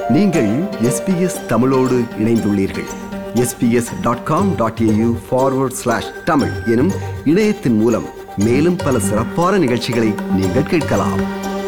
நீங்கள் எஸ்பிஎஸ் தமிழோடு இணைந்துள்ளீர்கள் SBS dot com dot AU forward slash Tamil எனும் இணையத்தின் மூலம் மேலும் பல சிறப்பான நிகழ்ச்சிகளை நீங்கள் கேட்கலாம்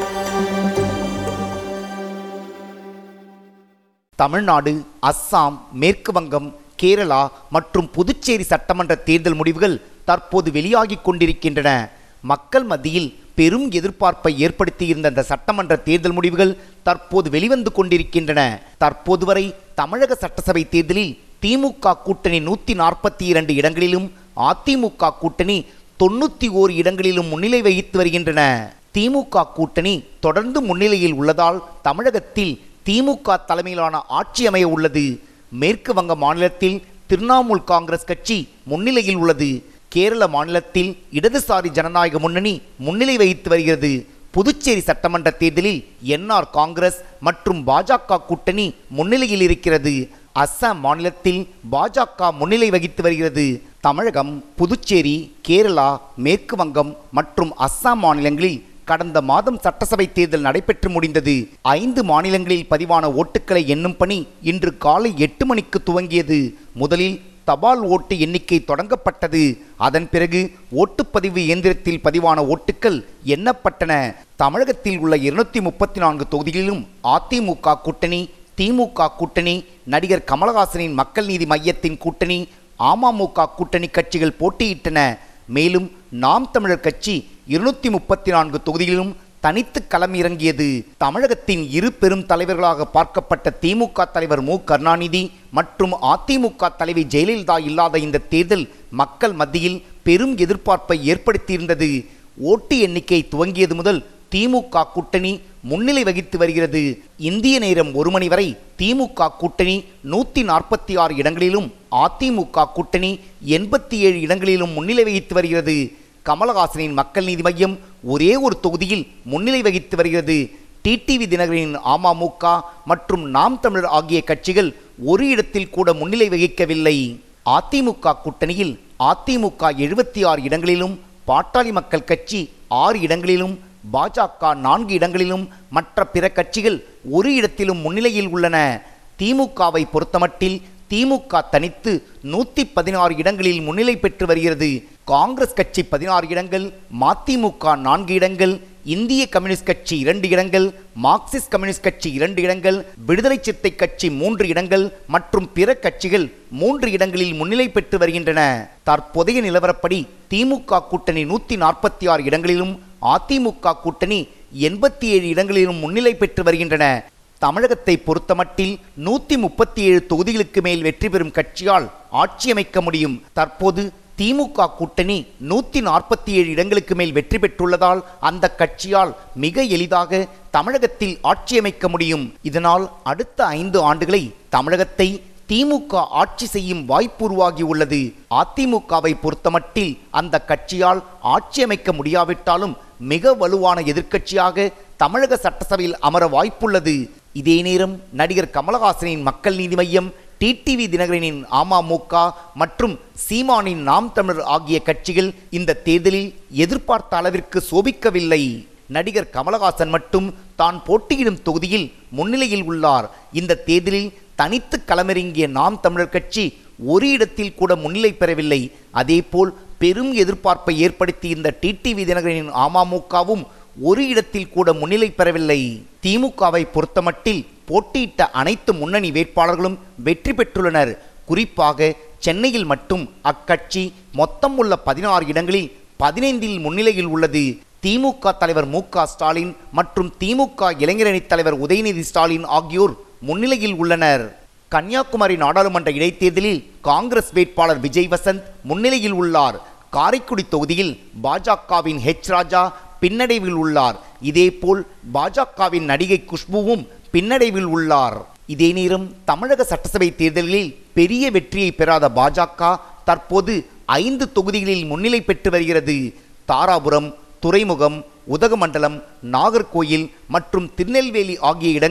தமிழ்நாடு அஸ்ஸாம் மேற்கு வங்கம் கேரளா மற்றும் புதுச்சேரி சட்டமன்ற தேர்தல் முடிவுகள் தற்போது வெளியாகிக் கொண்டிருக்கின்றன மக்கள் மத்தியில் பெரும் எதிர்பார்ப்பை ஏற்படுத்தியிருந்த அந்த சட்டமன்ற தேர்தல் முடிவுகள் தற்போது வெளிவந்து கொண்டிருக்கின்றன தற்போது வரை தமிழக சட்டசபை தேர்தலில் திமுக கூட்டணி நூற்றி நாற்பத்தி இரண்டு இடங்களிலும் அதிமுக கூட்டணி தொண்ணூற்றி ஓர் இடங்களிலும் முன்னிலை வகித்து வருகின்றன திமுக கூட்டணி தொடர்ந்து முன்னிலையில் உள்ளதால் தமிழகத்தில் திமுக தலைமையிலான ஆட்சி அமைய உள்ளது மேற்கு வங்க மாநிலத்தில் திரிணாமுல் காங்கிரஸ் கட்சி முன்னிலையில் உள்ளது கேரள மாநிலத்தில் இடதுசாரி ஜனநாயக முன்னணி முன்னிலை வகித்து வருகிறது புதுச்சேரி சட்டமன்ற தேர்தலில் என்ஆர் காங்கிரஸ் மற்றும் பாஜக கூட்டணி முன்னிலையில் இருக்கிறது அஸ்ஸாம் மாநிலத்தில் பாஜக முன்னிலை வகித்து வருகிறது தமிழகம் புதுச்சேரி கேரளா மேற்கு வங்கம் மற்றும் அஸ்ஸாம் மாநிலங்களில் கடந்த மாதம் சட்டசபை தேர்தல் நடைபெற்று முடிந்தது ஐந்து மாநிலங்களில் பதிவான ஓட்டுக்களை எண்ணும் பணி இன்று காலை எட்டு மணிக்கு துவங்கியது முதலில் தபால் ஓட்டு எண்ணிக்கை தொடங்கப்பட்டது அதன் பிறகு ஓட்டுப்பதிவு இயந்திரத்தில் பதிவான ஓட்டுக்கள் எண்ணப்பட்டன தமிழகத்தில் உள்ள இருநூத்தி முப்பத்தி நான்கு தொகுதிகளிலும் அதிமுக கூட்டணி திமுக கூட்டணி நடிகர் கமலஹாசனின் மக்கள் நீதி மையத்தின் கூட்டணி அமமுக கூட்டணி கட்சிகள் போட்டியிட்டன மேலும் நாம் தமிழர் கட்சி இருநூத்தி முப்பத்தி நான்கு தொகுதிகளிலும் தனித்து களம் இறங்கியது தமிழகத்தின் இரு பெரும் தலைவர்களாக பார்க்கப்பட்ட திமுக தலைவர் மு கருணாநிதி மற்றும் அதிமுக தலைவி ஜெயலலிதா இல்லாத இந்த தேர்தல் மக்கள் மத்தியில் பெரும் எதிர்பார்ப்பை ஏற்படுத்தியிருந்தது ஓட்டு எண்ணிக்கை துவங்கியது முதல் திமுக கூட்டணி முன்னிலை வகித்து வருகிறது இந்திய நேரம் ஒரு மணி வரை திமுக கூட்டணி நூற்றி நாற்பத்தி ஆறு இடங்களிலும் அதிமுக கூட்டணி எண்பத்தி ஏழு இடங்களிலும் முன்னிலை வகித்து வருகிறது கமலஹாசனின் மக்கள் நீதி மையம் ஒரே ஒரு தொகுதியில் முன்னிலை வகித்து வருகிறது டிடிவி தினகரனின் அமமுக மற்றும் நாம் தமிழர் ஆகிய கட்சிகள் ஒரு இடத்தில் கூட முன்னிலை வகிக்கவில்லை அதிமுக கூட்டணியில் அதிமுக எழுபத்தி ஆறு இடங்களிலும் பாட்டாளி மக்கள் கட்சி ஆறு இடங்களிலும் பாஜக நான்கு இடங்களிலும் மற்ற பிற கட்சிகள் ஒரு இடத்திலும் முன்னிலையில் உள்ளன திமுகவை பொறுத்தமட்டில் திமுக தனித்து நூற்றி பதினாறு இடங்களில் முன்னிலை பெற்று வருகிறது காங்கிரஸ் கட்சி பதினாறு இடங்கள் மதிமுக நான்கு இடங்கள் இந்திய கம்யூனிஸ்ட் கட்சி இரண்டு இடங்கள் மார்க்சிஸ்ட் கம்யூனிஸ்ட் கட்சி இரண்டு இடங்கள் விடுதலை சித்தை கட்சி மூன்று இடங்கள் மற்றும் பிற கட்சிகள் மூன்று இடங்களில் முன்னிலை பெற்று வருகின்றன தற்போதைய நிலவரப்படி திமுக கூட்டணி நூற்றி நாற்பத்தி ஆறு இடங்களிலும் அதிமுக கூட்டணி எண்பத்தி ஏழு இடங்களிலும் முன்னிலை பெற்று வருகின்றன தமிழகத்தை பொறுத்தமட்டில் நூற்றி முப்பத்தி ஏழு தொகுதிகளுக்கு மேல் வெற்றி பெறும் கட்சியால் ஆட்சி அமைக்க முடியும் தற்போது திமுக கூட்டணி நூற்றி நாற்பத்தி ஏழு இடங்களுக்கு மேல் வெற்றி பெற்றுள்ளதால் அந்த கட்சியால் மிக எளிதாக தமிழகத்தில் ஆட்சி அமைக்க முடியும் இதனால் அடுத்த ஐந்து ஆண்டுகளை தமிழகத்தை திமுக ஆட்சி செய்யும் வாய்ப்பு உருவாகி உள்ளது அதிமுகவை பொறுத்தமட்டில் அந்த கட்சியால் ஆட்சி அமைக்க முடியாவிட்டாலும் மிக வலுவான எதிர்க்கட்சியாக தமிழக சட்டசபையில் அமர வாய்ப்புள்ளது இதே நேரம் நடிகர் கமலஹாசனின் மக்கள் நீதி மையம் டிடிவி தினகரனின் அமமுக மற்றும் சீமானின் நாம் தமிழர் ஆகிய கட்சிகள் இந்த தேர்தலில் எதிர்பார்த்த அளவிற்கு சோபிக்கவில்லை நடிகர் கமலஹாசன் மட்டும் தான் போட்டியிடும் தொகுதியில் முன்னிலையில் உள்ளார் இந்த தேர்தலில் தனித்து களமிறங்கிய நாம் தமிழர் கட்சி ஒரு இடத்தில் கூட முன்னிலை பெறவில்லை அதேபோல் பெரும் எதிர்பார்ப்பை ஏற்படுத்தி இந்த டிடிவி தினகரனின் அமமுகவும் ஒரு இடத்தில் கூட முன்னிலை பெறவில்லை திமுகவை பொறுத்தமட்டில் போட்டியிட்ட அனைத்து முன்னணி வேட்பாளர்களும் வெற்றி பெற்றுள்ளனர் குறிப்பாக சென்னையில் மட்டும் அக்கட்சி மொத்தம் உள்ள பதினாறு இடங்களில் பதினைந்தில் முன்னிலையில் உள்ளது திமுக தலைவர் மு க ஸ்டாலின் மற்றும் திமுக இளைஞரணி தலைவர் உதயநிதி ஸ்டாலின் ஆகியோர் முன்னிலையில் உள்ளனர் கன்னியாகுமரி நாடாளுமன்ற இடைத்தேர்தலில் காங்கிரஸ் வேட்பாளர் விஜய் வசந்த் முன்னிலையில் உள்ளார் காரைக்குடி தொகுதியில் பாஜகவின் ஹெச் ராஜா பின்னடைவில் உள்ளார் இதேபோல் பாஜகவின் நடிகை குஷ்புவும் பின்னடைவில் உள்ளார் இதே நேரம் தமிழக சட்டசபை தேர்தலில் பெரிய வெற்றியை பெறாத பாஜக தற்போது ஐந்து தொகுதிகளில் முன்னிலை பெற்று வருகிறது தாராபுரம் துறைமுகம் உதகமண்டலம் நாகர்கோயில் மற்றும் திருநெல்வேலி ஆகிய இடங்களில்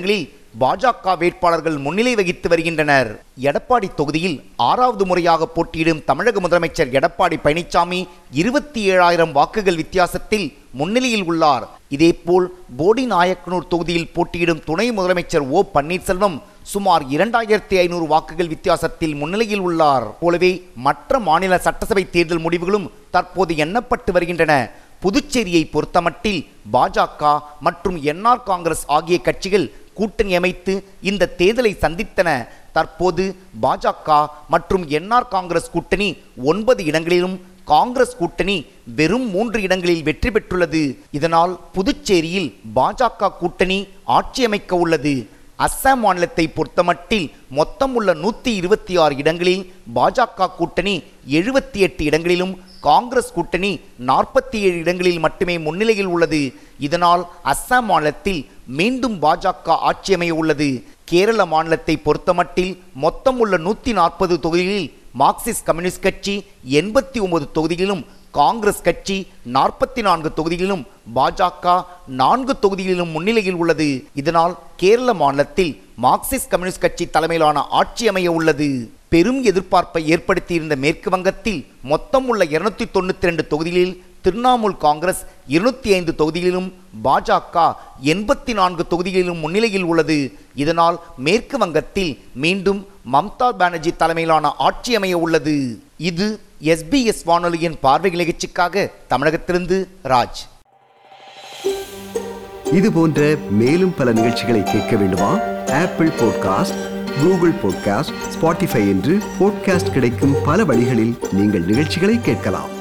பாஜக வேட்பாளர்கள் முன்னிலை வகித்து வருகின்றனர் எடப்பாடி தொகுதியில் ஆறாவது முறையாக போட்டியிடும் தமிழக முதலமைச்சர் எடப்பாடி பழனிசாமி இருபத்தி ஏழாயிரம் வாக்குகள் வித்தியாசத்தில் முன்னிலையில் உள்ளார் இதேபோல் போடி நாயக்கனூர் தொகுதியில் போட்டியிடும் துணை முதலமைச்சர் ஓ பன்னீர்செல்வம் சுமார் இரண்டாயிரத்தி ஐநூறு வாக்குகள் வித்தியாசத்தில் முன்னிலையில் உள்ளார் போலவே மற்ற மாநில சட்டசபை தேர்தல் முடிவுகளும் தற்போது எண்ணப்பட்டு வருகின்றன புதுச்சேரியை பொறுத்தமட்டில் பாஜக மற்றும் என்ஆர் காங்கிரஸ் ஆகிய கட்சிகள் கூட்டணி அமைத்து இந்த தேர்தலை சந்தித்தன தற்போது பாஜக மற்றும் என்ஆர் காங்கிரஸ் கூட்டணி ஒன்பது இடங்களிலும் காங்கிரஸ் கூட்டணி வெறும் மூன்று இடங்களில் வெற்றி பெற்றுள்ளது இதனால் புதுச்சேரியில் பாஜக கூட்டணி ஆட்சி அமைக்க உள்ளது அஸ்ஸாம் மாநிலத்தை பொறுத்தமட்டில் மொத்தம் உள்ள நூற்றி இருபத்தி ஆறு இடங்களில் பாஜக கூட்டணி எழுபத்தி எட்டு இடங்களிலும் காங்கிரஸ் கூட்டணி நாற்பத்தி ஏழு இடங்களில் மட்டுமே முன்னிலையில் உள்ளது இதனால் அஸ்ஸாம் மாநிலத்தில் மீண்டும் பாஜக ஆட்சி அமைய உள்ளது கேரள மாநிலத்தை பொறுத்தமட்டில் மொத்தம் உள்ள நூற்றி நாற்பது தொகுதிகளில் மார்க்சிஸ்ட் கம்யூனிஸ்ட் கட்சி எண்பத்தி ஒன்பது தொகுதிகளிலும் காங்கிரஸ் கட்சி நாற்பத்தி நான்கு தொகுதிகளிலும் பாஜக நான்கு தொகுதிகளிலும் முன்னிலையில் உள்ளது இதனால் கேரள மாநிலத்தில் மார்க்சிஸ்ட் கம்யூனிஸ்ட் கட்சி தலைமையிலான ஆட்சி அமைய உள்ளது பெரும் எதிர்பார்ப்பை ஏற்படுத்தியிருந்த மேற்கு வங்கத்தில் மொத்தம் உள்ள இருநூத்தி தொண்ணூத்தி ரெண்டு தொகுதிகளில் திரிணாமுல் காங்கிரஸ் இருநூத்தி ஐந்து தொகுதிகளிலும் பாஜக எண்பத்தி நான்கு தொகுதிகளிலும் முன்னிலையில் உள்ளது இதனால் மேற்கு வங்கத்தில் மீண்டும் மம்தா பானர்ஜி தலைமையிலான ஆட்சி அமைய உள்ளது இது எஸ்பிஎஸ் வானொலியின் பார்வை நிகழ்ச்சிக்காக தமிழகத்திலிருந்து ராஜ் இது போன்ற மேலும் பல நிகழ்ச்சிகளை கேட்க வேண்டுமா Apple podcast Google podcast Spotify என்று பாட்காஸ்ட் கிடைக்கும் பல வழிகளில் நீங்கள் நிகழ்ச்சிகளை கேட்கலாம்